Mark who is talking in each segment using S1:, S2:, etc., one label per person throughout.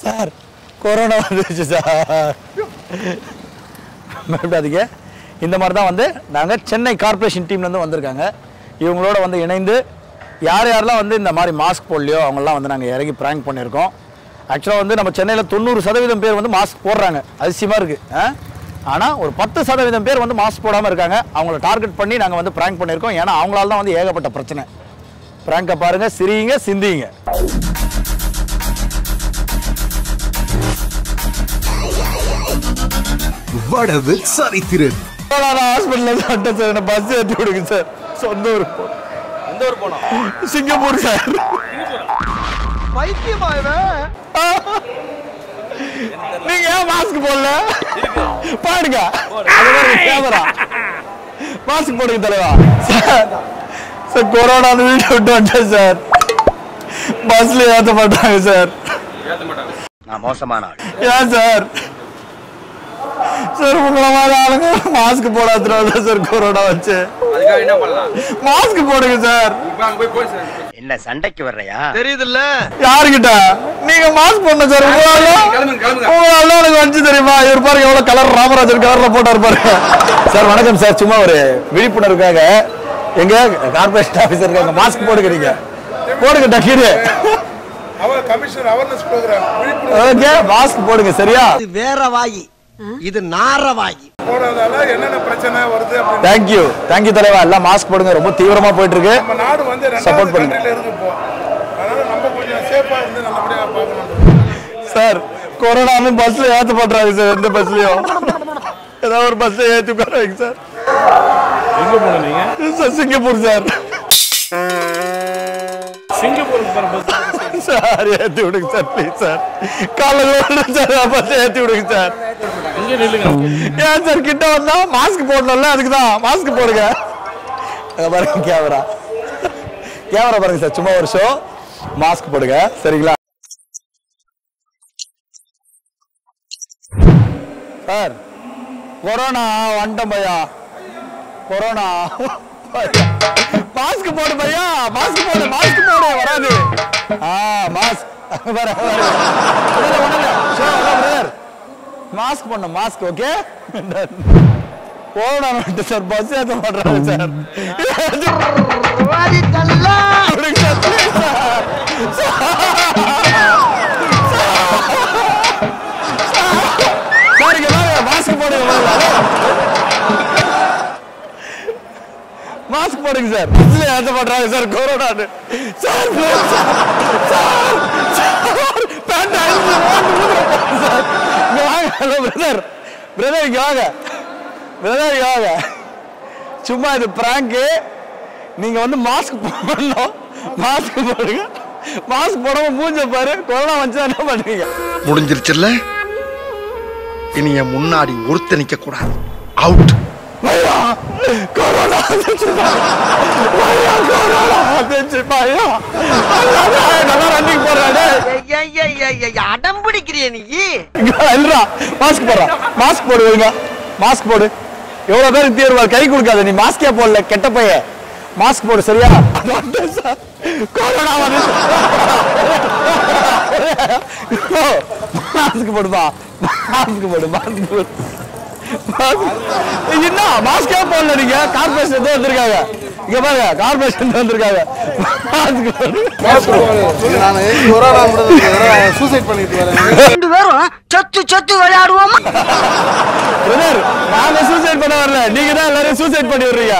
S1: Sir corona வந்துருச்சு sir பயப்படாதீங்க இந்த மாதிரி தான் வந்து நாங்கள் சென்னை கார்ப்பரேஷன் டீம்லேருந்து வந்திருக்காங்க இவங்களோட வந்து இணைந்து யார் யாரெல்லாம் வந்து இந்த மாதிரி மாஸ்க் போடலையோ அவங்கெல்லாம் வந்து நாங்கள் இறங்கி ப்ராங்க் பண்ணியிருக்கோம் ஆக்சுவலாக வந்து நம்ம சென்னையில் தொண்ணூறு சதவீதம் பேர் வந்து மாஸ்க் போடுறாங்க அதிசயமாக இருக்குது ஆனால் ஒரு பத்து சதவீதம் பேர் வந்து மாஸ்க் போடாமல் இருக்காங்க அவங்கள டார்கெட் பண்ணி நாங்கள் வந்து ப்ராங்க் பண்ணியிருக்கோம் ஏன்னா அவங்களால தான் வந்து ஏகப்பட்ட பிரச்சனை ப்ராங்கை பாருங்கள் சிரிங்க சிந்திங்க
S2: வடவு சரித்திரன்
S1: ஹாஸ்பிட்டலில் சாப்பிட்டேன் சார் என்ன பஸ் ஏற்றி விடுங்க சார் சொந்த ஊர்
S3: எந்த ஊர் போனோம்
S1: சிங்கப்பூர் சார் நீங்க ஏன் மாஸ்க் போடல பாடுங்க கேமரா மாஸ்க் போடுங்க தலைவா சார் சார் கொரோனா வீட்டை விட்டு வந்துட்டேன் சார் பஸ்ல ஏத்த மாட்டாங்க சார்
S3: ஏத்த மாட்டாங்க
S4: நான் மோசமான ஆள்
S1: ஏன் சார் சார் உங்களை மாதிரி ஆளுங்க மாஸ்க் போடாதனால தான் சார் கொரோனா வச்சு
S3: அதுக்காக என்ன பண்ணலாம்
S1: மாஸ்க் போடுங்க சார்
S3: இப்ப அங்க போய் போலீஸ்
S4: என்ன சண்டைக்கு வர்றையா
S5: தெரியுதுல்ல
S1: யாருக்கிட்ட நீங்க மாஸ்க் போடணும் சார் உங்களால
S3: கிளம்புங்க கிளம்புங்க
S1: உங்களால எனக்கு வந்து தெரியுமா இவர் பாருங்க எவ்வளவு கலர் ராமராஜன் கலர்ல போட்டார் பாருங்க சார் வணக்கம் சார் சும்மா ஒரு விழிப்புணர்வுக்காக எங்க கார்பரேஷன் ஆபீசர் இருக்காங்க மாஸ்க் போடுக்கிறீங்க போடுங்க டக்கீரு
S6: அவர் கமிஷனர் அவேர்னஸ் ப்ரோக்ராம் விழிப்புணர்வு
S1: ஓகே மாஸ்க் போடுங்க சரியா
S5: இது வேற வாயி இது நார வாயி
S6: போடுறதால என்னென்ன பிரச்சனை வருது அப்படின்னு
S1: தேங்க்யூ தேங்க்யூ தலைவா எல்லாம் மாஸ்க் போடுங்க ரொம்ப தீவிரமா போயிட்டு இருக்கு
S6: நம்ம நாடு வந்து
S1: Support
S6: ரெண்டாவது
S1: பண்ணுங்க.
S6: கண்ட்ரில இருக்கு இப்போ அதனால நம்ம கொஞ்சம் சேஃபா இருந்து நல்லபடியா பார்க்கணும்
S1: சார் கொரோனான்னு பஸ்ல ஏத்த பண்றாங்க சார் எந்த பஸ்லயும் ஏதாவது ஒரு பஸ்ல ஏத்தி உட்காருங்க சார்
S6: எங்க போன நீங்க
S1: சார் சிங்கப்பூர் சார்
S6: சிங்கப்பூருக்கு போற பஸ்
S1: சார் ஏத்தி விடுங்க சார் ப்ளீஸ் சார் காலைல சார் பஸ் ஏத்தி விடுங்க சார்
S6: இங்க நில்லுங்க
S1: ஏன் சார் கிட்ட வந்தா மாஸ்க் போடணும்ல அதுக்கு தான் மாஸ்க் போடுங்க அங்க பாருங்க கேமரா கேமரா பாருங்க சார் சும்மா ஒரு ஷோ மாஸ்க் போடுங்க சரிங்களா சார் கொரோனா வந்துட்டோம் பையா கொரோனா மாஸ்க் போடு பையா மாஸ்க் போடு மாஸ்க் போடு வராது ஆ மாஸ்க் வர வர மாஸ்க் பண்ண மாஸ்க் ஓகே கொரோனா வந்துட்டு சார் பஸ் ஏற்ற மாட்டாங்க சார் விடுங்க சார், please சார். சார் இங்க வாங்க மாஸ்க் போடுங்க முதல்ல. மாஸ்க் போடுங்க சார் பஸ்ல ஏற்ற மாட்டாங்க சார் கொரோனான்னு sir please sir sir sir பேண்ட் அழிஞ்சு ஓட்டு ஊதுறேன் சார் இங்க வாங்க ஹலோ பிரதர் பிரதர் இங்க வாங்க பிரதர் இங்க வாங்க சும்மா இது பிராங்கு நீங்க வந்து மாஸ்க் போடணும் மாஸ்க் போடுங்க மாஸ்க் போடாம மூஞ்ச பாரு கொரோனா வந்துச்சா என்ன பண்ணுவீங்க
S2: முடிஞ்சிருச்சுல்ல இனி என் முன்னாடி ஒருத்த நிக்க கூடாது அவுட்
S1: பையா கொரோனா வந்துச்சு பையா கொரோனா வந்துச்சு பையா நல்லா ரன்னிங் போறாடே
S5: அடம் பிடிக்கிறிய நீ
S1: இல்லடா மாஸ்க் போடுறா மாஸ்க் போடு ஒழுங்கா மாஸ்க் போடு எவ்வளவு பேருக்கு தீர்வார் கை கொடுக்காத நீ மாஸ்கே போடல கெட்ட பைய மாஸ்க் போடு சரியா வந்துட்டேன் சார். கொரோனா வந்து மாஸ்க் போடுப்பா மாஸ்க் போடு மாஸ்க் போடு மாஸ்க். என்ன மாஸ்கே போடல நீங்க கார்பரேஷன் தான் வந்திருக்காங்க இங்க பாருங்க கார்பரேஷன் வந்திருக்காங்க மாஸ்க் போடு
S6: நான் கொரோனா சூசைட் பண்ணிட்டு வரேன்
S5: ரெண்டு பேரும் சத்து சத்து விளையாடுவோமா
S1: பிரதர் நாங்க சூசைட் பண்ண வரல நீங்க தான் எல்லாரும் சூசைட் பண்ணி விடுறீங்க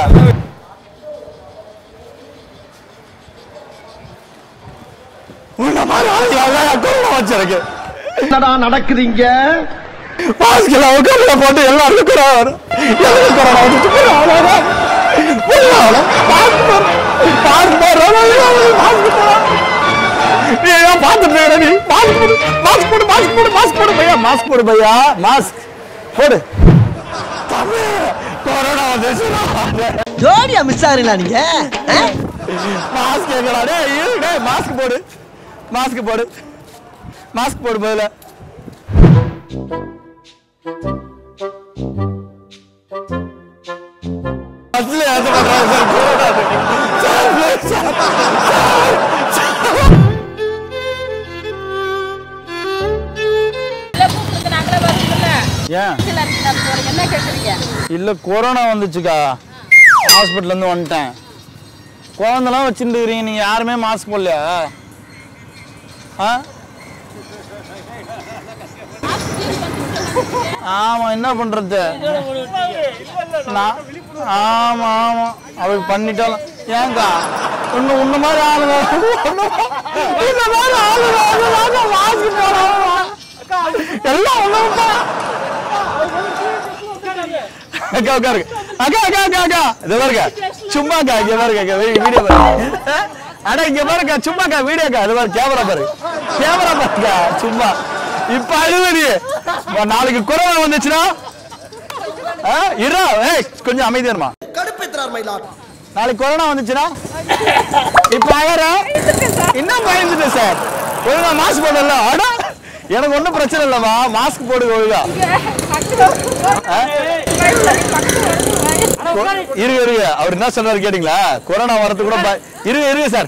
S1: உன்ன மாதிரி ஆளுங்களால கொரோனா வச்சிருக்கு
S5: என்னடா நடக்குதுங்க
S1: மாஸ்க் எல்லாம் உட்கார்ந்து போட்டு எல்லாருக்கும் கொரோனா வரும் எல்லாருக்கும் கொரோனா வந்துச்சு கொரோனா வரும். கொரோனா வரும். மாஸ்க் போடு. மாஸ்க் போடுறோம். மாஸ்க் போடுறோம். நீ ஏன் பார்த்துட்டு இருக்க நீ மாஸ்க் போடு மாஸ்க் போடு மாஸ்க் போடு மாஸ்க் போடு பையா மாஸ்க் போடு பையா மாஸ்க் போடு தம்பி, கொரோனா வந்துச்சு
S5: ஜோடியா மிஸ் ஆகுறீங்களா நீங்க ஆ?
S1: மாஸ்க் எங்கடா டேய் இரு டேய் மாஸ்க் போடு மாஸ்க் போடு மாஸ்க் போடு முதல்ல பஸ்ல ஏத்த மாட்டாங்க sir corona sir please, sir sir, sir ஏன்
S7: கீழே இருக்கிறாரு போறீங்க என்ன கேக்குறீங்க
S1: இல்லை கொரோனா வந்துச்சுக்கா ஹாஸ்பிட்டல்லேருந்து வந்துட்டேன் குழந்தெல்லாம் வச்சுட்டு இருக்கிறீங்க நீங்கள் யாருமே மாஸ்க் போடலையா ஆ ஆமாம் என்ன பண்ணுறது நான் ஆமாம் ஆமாம் அப்படி பண்ணிட்டாலும் ஏங்கா இன்னும் உன்ன மாதிரி ஆளுங்க இந்த மாதிரி ஆளுங்க மாஸ்க் போடாம எல்லாம் ஒன்றும் அக்கா உட்காருங்க அக்கா அக்கா அக்கா அக்கா இது பாருங்க சும்மா அக்கா இங்க பாருங்க அக்கா வீடியோ பாருங்க அட இங்க பாருங்க சும்மா அக்கா வீடியோ அக்கா இது பாரு கேமரா பாருங்க கேமரா பாருங்க சும்மா இப்ப அழுவடி நாளைக்கு கொரோனா வந்துச்சுன்னா ஆ, இருடா ஏய் கொஞ்சம் அமைதியா இருமா
S5: கடுப்பேத்துறார் மயிலாட்
S1: நாளைக்கு கொரோனா வந்துச்சுன்னா இப்ப அழற இன்னும் பயந்துட்டேன் சார் ஒழுங்கா மாஸ்க் போடல அடா எனக்கு ஒன்றும் பிரச்சனை இல்லைம்மா மாஸ்க் போடுங்க ஒழுங்கா இரு இரு அவர் என்ன சொல்றாரு கேட்டீங்களா கொரோனா வரது கூட பய- இரு இரு சார்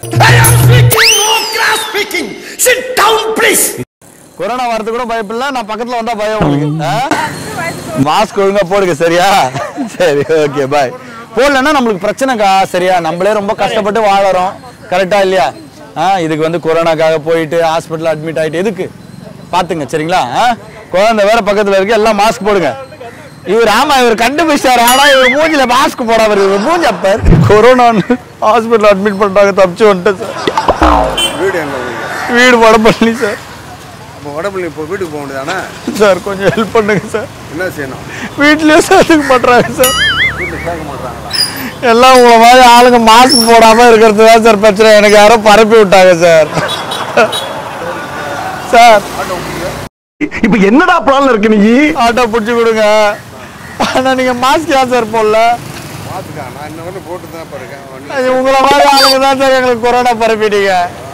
S1: கொரோனா வரது கூட பயப்படல நான் பக்கத்துல வந்தா பயம் உங்களுக்கு மாஸ்க் ஒழுங்கா போடுங்க சரியா சரி ஓகே பாய் போடலன்னா நம்மளுக்கு பிரச்சனைக்கா சரியா நம்மளே ரொம்ப கஷ்டப்பட்டு வாழறோம் கரெக்டா இல்லையா ஆ இதுக்கு வந்து கொரோனாக்காக போயிட்டு ஹாஸ்பிட்டல் அட்மிட் ஆயிட்டு எதுக்கு பாத்துங்க சரிங்களா ஆ? குழந்தை வேற பக்கத்துல இருக்கு எல்லாம் மாஸ்க் போடுங்க இவர் ஆமா இவர் கண்டுபிடிச்சாரு ஆனா இவர் மூஞ்சில மாஸ்க் போடாம இருக்கு இவர் மூஞ்சி அப்ப கொரோனா ஹாஸ்பிட்டல் அட்மிட் பண்ணிட்டாங்க தப்பிச்சு வந்துட்டேன் சார்
S6: வீடு எங்க வீடு
S1: வீடு வடபழனி சார்
S6: அப்போ உடம்புல இப்போ வீட்டுக்கு போக முடியாதானே
S1: சார் கொஞ்சம் ஹெல்ப் பண்ணுங்க சார்
S6: என்ன செய்யணும்
S1: வீட்லயே சேர்த்துக்க மாட்டாங்க சார்
S6: வீட்டில் சேர்க்க மாட்டாங்களா
S1: எல்லாம் உங்களை மாதிரி ஆளுங்க மாஸ்க் போடாம இருக்கிறது தான் சார் பிரச்சனை எனக்கு யாரோ பரப்பி விட்டாங்க சார் சார்
S2: இப்ப என்னடா பிளான்ல இருக்கு நீ
S1: ஆட்டோ பிடிச்சி கொடுங்க ஆனா நீங்க மாஸ்க் ஏன் சார் போடல
S6: பார்த்துக்கா நான் இன்ன வரலும் போட்டு தான் பாருக்கேன்
S1: அது உங்களை மாதிரி ஆளுங்க தான் சார் எங்களுக்கு கொரோனா பரப்பிட்டீங்க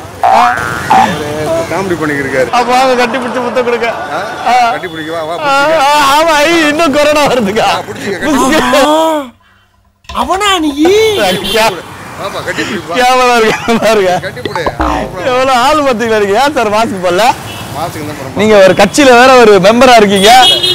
S6: காமெடி பண்ணிக்கிருக்காரு
S1: அப்ப வாங்க கட்டி பிடிச்சி முத்த கொடுங்க ஆ.
S6: கட்டி பிடிக்கவா வா
S1: ஆ, ஆ, ஆமா ஐ, இன்னும் கொரோனா வருதுக்கா
S6: பிடிச்சிக்க
S5: அவனா நீ
S6: வாப்பா கட்டி பிடிப்பா
S1: கேவலம் இருக்கு பாருங்க
S6: கட்டி பிடி
S1: எவ்வளவு ஆள் பாத்தீங்களா நீங்க ஏன் சார் மாஸ்க் போடல
S6: மாசுக்கு தான் போகிறோம்
S1: நீங்க ஒரு கட்சியில வேற ஒரு மெம்பரா இருக்கீங்க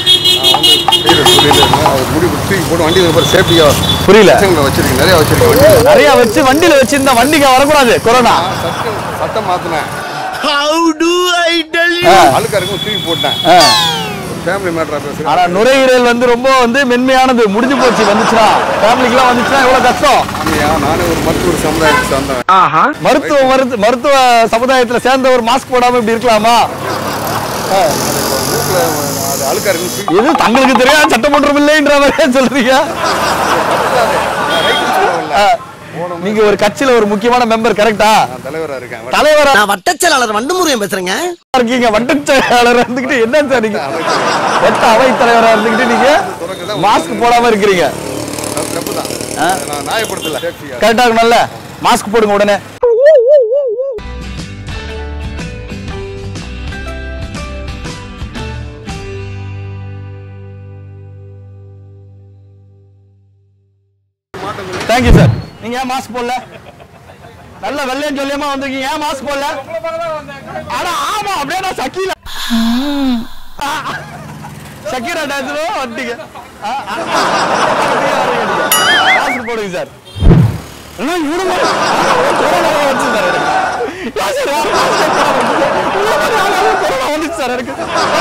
S6: அவர் முடி தூக்கி போட்டு வண்டி அப்புறம் சேஃப்டியாக
S1: புரியல
S6: பசங்களை வச்சிருக்கீங்க நிறைய வச்சிருக்கீங்க வண்டி
S1: நிறைய வச்சு வண்டியில வச்சிருந்தா வண்டிக்கு வரக்கூடாது கொரோனா
S6: சட்டம் சட்டம் மாற்றினேன்
S5: ஹவு டு ஐ டெல்
S1: ஆ,
S6: அழுக்கா இருக்கும் தூக்கி போட்டேன்
S1: ஆ.
S6: ஃபேமிலி மேட்டரா பேசுகிறேன்
S1: ஆனா நுரையீரல் வந்து ரொம்ப வந்து மென்மையானது முடிஞ்சு போச்சு வந்துச்சுன்னா ஃபேமிலிக்குலாம் வந்துச்சுன்னா எவ்வளவு கஷ்டம்
S6: ஆமையா நானே ஒரு மருத்துவர் சமுதாயத்தை சார்ந்தவன்
S1: மருத்துவ மருத்து மருத்துவ சமுதாயத்துல சேர்ந்த ஒரு மாஸ்க் போடாம இப்படி இருக்கலாமா
S6: மூக்கில் அது அழுக்கா இருக்கும் தூக்கி
S1: இது தங்களுக்கு தெரியாது சட்டமன்றம் இல்லைன்ற மாதிரியே சொல்றீங்க
S6: ரைட்டு சொல்லுவேன்ல
S1: ஆ. நீங்க ஒரு கட்சியில ஒரு முக்கியமான மெம்பர் கரெக்டா
S6: நான் தலைவராக இருக்கேன்
S1: தலைவரா
S5: நான் வட்டச் செயலாளர் வண்டமுருகன் பேசுறேங்க
S1: இருக்கீங்க வட்டச் செயலாளர் இருந்துகிட்டு என்ன சார் நீங்க வட்ட அவை தலைவரா இருந்துகிட்டு நீங்க மாஸ்க் போடாம இருக்கிறீங்க
S6: தப்பு தான் நான் நியாயப்படுத்தல சேஃப்டியாக
S1: கரெக்டா இருக்கணும்ல மாஸ்க் போடுங்க உடனே தேங்க்யூ சார் நீங்க ஏன் மாஸ்க் போடல நல்ல வெள்ளையன் சொல்லியமா வந்திருக்கீங்க ஏன் மாஸ்க் போடல ஆனா ஆமா அப்படியே நான் சக்கீல சக்கீரா டான்ஸ்ல வந்துட்டீங்க மாஸ்க் போடுங்க சார் அண்ணா, இவரு மாதிரி ஆளு கொரோனா வந்துச்சு சார் எனக்கு. ஏன் சார் யாரும் mask போடாம இருக்கீங்க? இவரு மாதிரி ஆளு கொரோனா வந்துச்சு சார் எனக்கு.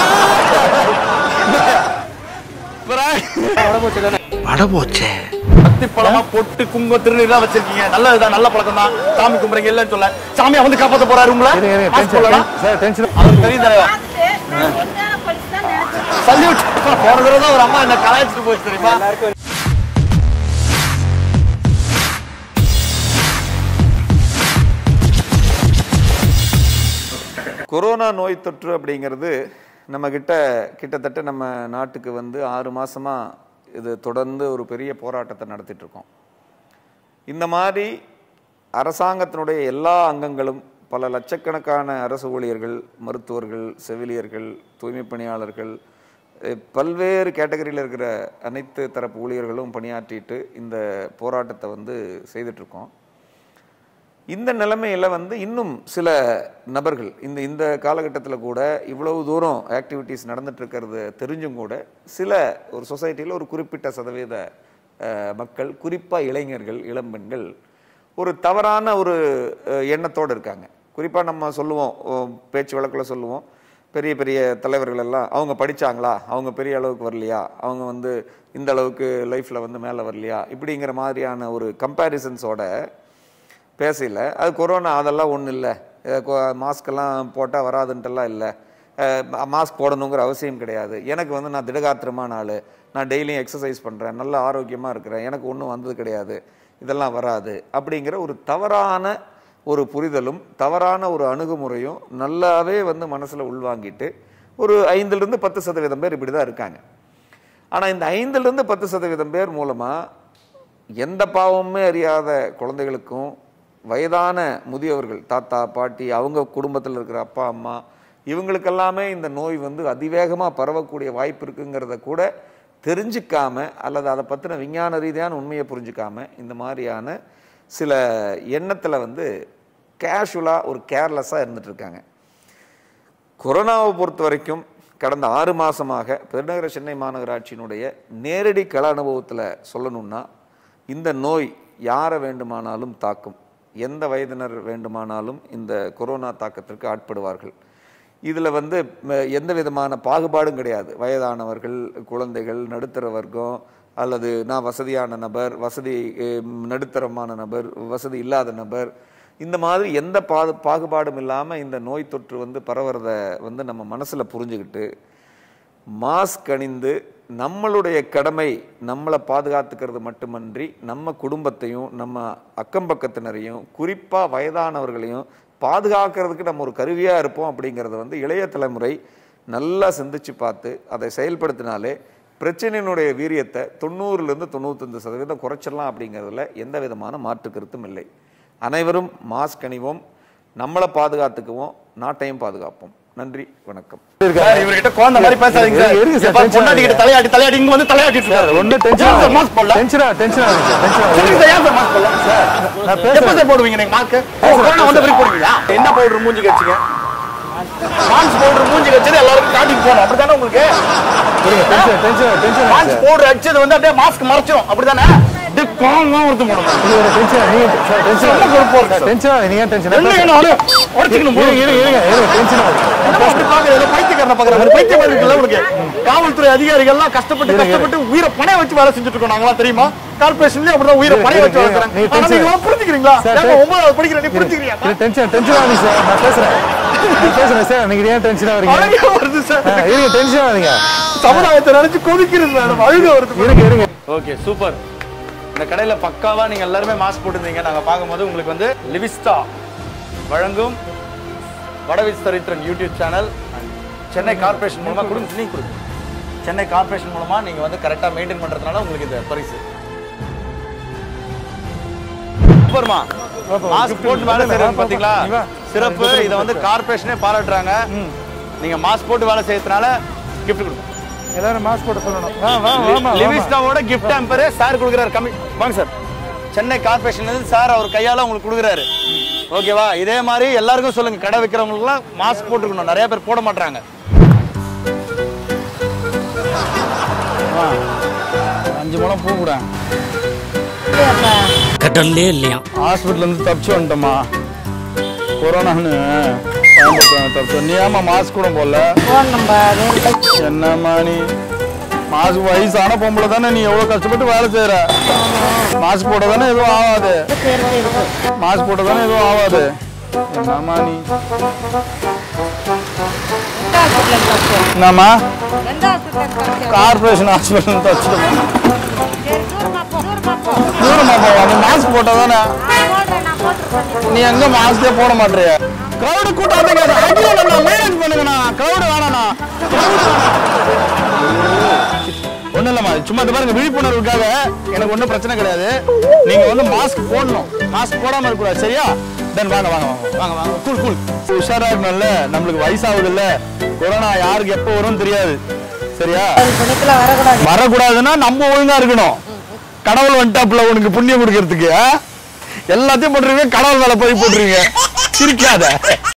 S1: அப்புறம்
S5: வட போச்சே
S1: பத்தி பழமா பொட்டு குங்குமம் திருநீர்லாம் வச்சிருக்கீங்க நல்லதுதான் நல்ல பழக்கம் தான் சாமி கும்பிடுங்க இல்லைன்னு சொல்ல சாமியா வந்து காப்பாத்த போறாரு உங்களை மாஸ்க் போடலாம். அவருக்கு தெரியும் தலைவா சல்யூட் போன தடவை தான் ஒரு அம்மா என்ன கலாய்ச்சிட்டு போச்சு தெரியுமா
S8: கொரோனா நோய் தொற்று அப்படிங்கிறது நம்ம கிட்ட கிட்டத்தட்ட நம்ம நாட்டுக்கு வந்து ஆறு மாசமா இது தொடர்ந்து ஒரு பெரிய போராட்டத்தை நடத்திட்டு இருக்கோம் இந்த மாதிரி அரசாங்கத்தினுடைய எல்லா அங்கங்களும் பல லட்சக்கணக்கான அரசு ஊழியர்கள் மருத்துவர்கள் செவிலியர்கள் தூய்மை பணியாளர்கள் அஹ், பல்வேறு கேட்டகரியில் இருக்கிற அனைத்து தரப்பு ஊழியர்களும் பணியாற்றிட்டு இந்த போராட்டத்தை வந்து செய்துட்ருக்கோம் இந்த நிலைமையில் வந்து இன்னும் சில நபர்கள் இந்த இந்த காலகட்டத்தில் கூட இவ்வளவு தூரம் ஆக்டிவிட்டீஸ் நடந்துட்டு இருக்கிறது தெரிஞ்சும் கூட சில ஒரு சொசைட்டியில் ஒரு குறிப்பிட்ட சதவீத அஹ், மக்கள் குறிப்பாக இளைஞர்கள் இளம்பெண்கள் ஒரு தவறான ஒரு அஹ், எண்ணத்தோடு இருக்காங்க குறிப்பாக நம்ம சொல்லுவோம் ஓ, பேச்சு வழக்கில் சொல்லுவோம் பெரிய பெரிய தலைவர்கள் எல்லாம் அவங்க படிச்சாங்களா அவங்க பெரிய அளவுக்கு வரலையா அவங்க வந்து இந்த அளவுக்கு லைஃப்பில் வந்து மேலே வரலையா இப்படிங்கிற மாதிரியான ஒரு கம்பேரிசன்ஸோட பேசல அது கொரோனா அதெல்லாம் ஒன்றும் இல்லை மாஸ்க்கெல்லாம் போட்டால் வராதுன்ட்டெல்லாம் இல்லை மாஸ்க் போடணுங்கிற அவசியம் கிடையாது எனக்கு வந்து நான் திடகாத்திரமான ஆள் நான் டெய்லியும் எக்ஸசைஸ் பண்ணுறேன் நல்ல ஆரோக்கியமாக இருக்கிறேன் எனக்கு ஒன்றும் வந்தது கிடையாது இதெல்லாம் வராது அப்படிங்கிற ஒரு தவறான ஒரு புரிதலும் தவறான ஒரு அணுகுமுறையும் நல்லாவே வந்து மனசில் உள்வாங்கிட்டு ஒரு ஐந்துலேருந்து பத்து சதவீதம் பேர் இப்படி தான் இருக்காங்க ஆனால் இந்த ஐந்துலேருந்து பத்து சதவீதம் பேர் மூலமாக எந்த பாவமுமே அறியாத குழந்தைகளுக்கும் வயதான முதியவர்கள் தாத்தா பாட்டி அவங்க குடும்பத்தில் இருக்கிற அப்பா அம்மா இவங்களுக்கெல்லாமே இந்த நோய் வந்து அதிவேகமாக பரவக்கூடிய வாய்ப்பு இருக்குங்கிறத கூட தெரிஞ்சுக்காம அல்லது அதை பற்றின விஞ்ஞான ரீதியான உண்மையை புரிஞ்சுக்காம இந்த மாதிரியான சில எண்ணத்தில் வந்து கேஷுவலாக ஒரு கேர்லெஸ்ஸாக இருந்துட்டு இருக்காங்க கொரோனாவை பொறுத்த வரைக்கும் கடந்த ஆறு மாசமாக பெருநகர சென்னை மாநகராட்சியினுடைய நேரடி கள அனுபவத்தில் சொல்லணும்னா இந்த நோய் யாரை வேண்டுமானாலும் தாக்கும் எந்த வயதினர் வேண்டுமானாலும் இந்த கொரோனா தாக்கத்திற்கு ஆட்படுவார்கள் இதில் வந்து ம- எந்த விதமான பாகுபாடும் கிடையாது வயதானவர்கள் குழந்தைகள் நடுத்தர வர்க்கம் அல்லது நான் வசதியான நபர் வசதி அஹ், நடுத்தரமான நபர் வசதி இல்லாத நபர் இந்த மாதிரி எந்த பாது பாகுபாடும் இல்லாமல் இந்த நோய் தொற்று வந்து பரவுறத வந்து நம்ம மனசில் புரிஞ்சுக்கிட்டு மாஸ்க் அணிந்து நம்மளுடைய கடமை நம்மளை பாதுகாத்துக்கிறது மட்டுமன்றி நம்ம குடும்பத்தையும் நம்ம அக்கம் பக்கத்தினரையும் குறிப்பாக வயதானவர்களையும் பாதுகாக்கிறதுக்கு நம்ம ஒரு கருவியாக இருப்போம் அப்படிங்கிறத வந்து இளைய தலைமுறை நல்லா சிந்திச்சு பார்த்து அதை செயல்படுத்தினாலே பிரச்சனையினுடைய வீரியத்தை தொண்ணூறுலேருந்து தொண்ணூத்தஞ்சு சதவீதம் குறைச்சிடலாம் அப்படிங்கிறதுல எந்த விதமான மாற்று கருத்தும் இல்லை அனைவரும் மாஸ்க் அணிவோம் நம்மளை பாதுகாத்துக்குவோம் நாட்டையும் பாதுகாப்போம் நன்றி வணக்கம்
S2: சார் இவர்கிட்ட குழந்தை மாதிரி பேசாதீங்க சார்
S1: இருக்கு சார்,
S2: எப்பா
S1: tension
S2: பொண்டாட்டி கிட்ட தலையாட்டி தலையாட்டி இங்க வந்து தலையாட்டிட்டு
S1: சார்
S2: இருக்காரு.
S1: ஒன்றும்
S2: ஏன் சார்
S1: டென்ஷன்
S2: மாஸ்க் போடல
S1: டென்ஷனா டென்ஷனா டென்ஷனா
S2: சொல்லுங்க சார், ஏன் சார் மாஸ்க் போடல
S1: நான்
S2: எப்ப
S1: பேசுறேன்
S2: சார் போடுவீங்க நீங்க மாஸ்க் கொரோனா வந்த பிறகு போடுவீங்களா என்ன பவுடர் மூஞ்சி கட்சிங்க மான்ஸ் பவுடர் மூஞ்சி கட்சது எல்லாருக்கும் காட்டிட்டு போகணும் அப்படிதானே உங்களுக்கு
S1: டென்ஷன் டென்ஷன் டென்ஷன்
S2: மான்ஸ் பவுடர் அடிச்சது வந்து அப்படியே மாஸ்க் மறைச்சிரும் அப்படிதானே அப்படியே கோவமா ஒருத்தம் போடணும்
S1: டென்ஷன் நீங்க சார் டென்ஷன்
S2: என்ன பொறுப்பு இருக்கு சார்?
S1: டென்ஷன் நீங்க ஏன் டென்ஷன்
S2: என்ன வேணும் அவரு? உடைச்சுக்கணும் போது.
S1: இருங்க இருங்க இருங்க டென்ஷன்
S2: என்னமோ அப்படி பாக்குற, ஏதோ பைத்தியக்காரனை பாக்குற மாதிரி. பைத்தியம் மாதிரி இருக்குல்ல உனக்கு? காவல்துறை அதிகாரிகள் எல்லாம் கஷ்டப்பட்டு கஷ்டப்பட்டு உயிரை பணைய வச்சு வேலை செஞ்சுட்டு இருக்கோம் நாங்களாம் தெரியுமா கார்பரேஷன்லயே அப்படிதான் உயிரை பணைய வச்சு வேலை செய்றாங்க.
S1: நீ
S2: ஆனா
S1: tension-
S2: நீங்க எல்லாம் புரிஞ்சுக்கிறீங்களா
S1: சார்,
S2: ஏங்க
S1: சார்.
S2: ஒன்பதாவது படிக்கிற நீ புரிஞ்சுக்கிறியா
S1: டென்ஷன் டென்ஷன் ஆகுது சார் நான் பேசுறேன் நான் பேசுறேன் சார் நீங்க ஏன் டென்ஷன் ஆகுறீங்க
S2: அழுக வருது சார்
S1: ஆ, இருங்க டென்ஷன் ஆகுதுங்க
S2: சமுதாயத்தை நினைச்சு கொதிக்கிறது மேடம் அழுக வருது
S1: இருங்க இருங்க
S2: ஓகே சூப்பர் இந்த கடையில பக்காவா நீங்க எல்லாருமே மாஸ்க் போட்டிருந்தீங்க நாங்க பார்க்கும்போது உங்களுக்கு வந்து லிவிஸ்டா வழங்கும் வடவிஸ் சரித்திரன் யூடியூப் சேனல் சென்னை கார்ப்பரேஷன் மூலமா கொடுங்க நீங்க கொடுங்க சென்னை கார்ப்பரேஷன் மூலமா நீங்க வந்து கரெக்டா மெயின்டைன் பண்றதுனால உங்களுக்கு இந்த பரிசு சூப்பர்மா மாஸ்க் போட்டு வேலை செய்யறது பாத்தீங்களா சிறப்பு இதை வந்து கார்ப்பரேஷனே பாராட்டுறாங்க நீங்க மாஸ்க் போட்டு வேலை செய்யறதுனால gift கொடுங்க
S1: எல்லாரும் மாஸ்க் போட சொல்லணும் வா வா வாமா
S2: லிவிஸ்டாவோட கிஃப்ட் ஆம்பர் சார் கொடுக்குறாரு கம்மி வாங்க சார் சென்னை கார்பரேஷன்ல இருந்து சார் அவர் கையால உங்களுக்கு கொடுக்குறாரு ஓகேவா இதே மாதிரி எல்லாருக்கும் சொல்லுங்க கடை விற்கிறவங்களுக்குலாம் மாஸ்க் போட்டுக்கணும் நிறைய பேர் போட மாட்டாங்க அஞ்சு முழம் பூ கூட
S5: கடல்லே இல்லையா
S2: ஹாஸ்பிட்டல் இருந்து தப்பிச்சு வந்துட்டோமா கொரோனான்னு பயன்படுத்துவாங்க தப்பிச்சு நீ ஏமா மாஸ்க் கூட போடல
S7: ஃபோன் நம்பர்
S2: என்னம்மா நீ மாஸ்க் வயசான பொம்பளை தானே நீ எவ்வளவு கஷ்டப்பட்டு வேலை செய்யற மாஸ்க் போட்ட தானே எதுவும் ஆகாது மாஸ்க் போட்ட தானே எதுவும் ஆகாது என்னம்மா நீ என்னம்மா
S7: எந்த ஹாஸ்பிட்டல்
S2: கார்பரேஷன் ஹாஸ்பிட்டல் தச்சுட்டோமா
S7: சரி தூரமா போ தூரமா போ
S2: தூரமா போவா நீ மாஸ்க் போட்டா தானே
S7: நான் போடுறேன் நான் போட்டுருக்கேன்
S2: நீ எங்க மாஸ்கே போட மாட்டிய கிரௌடு கூட்டாதீங்க அடிக்கல மேனேஜ் பண்ணுங்கண்ணா கிரௌடு வேணாண்ணா ஒண்ணும் இல்லம்மா சும்மா இது பாருங்க விழிப்புணர்வுக்காக எனக்கு ஒன்றும் பிரச்சனை கிடையாது நீங்க வந்து மாஸ்க் போடணும் மாஸ்க் போடாம இருக்கக்கூடாது சரியா தென் வாங்க வாங்க வாங்க வாங்க வாங்க கூல் கூல் உஷாரா இருக்கணும்ல நம்மளுக்கு வயசாகுது இல்ல கொரோனா யாருக்கு எப்போ வரும்னு தெரியாது சரியா
S7: பணிக்கெல்லாம் வரக்கூடாது
S2: வரக்கூடாதுன்னா நம்ம ஒழுங்கா இருக்கணும் கடவுள் வந்துட்டாப்புல உனக்கு புண்ணியம் கொடுக்கறதுக்கு ஆ?
S1: எல்லாத்தையும் போட்டுருவீங்க கடவுள் மேல போய் போட்டுருவீங்க சிரிக்காத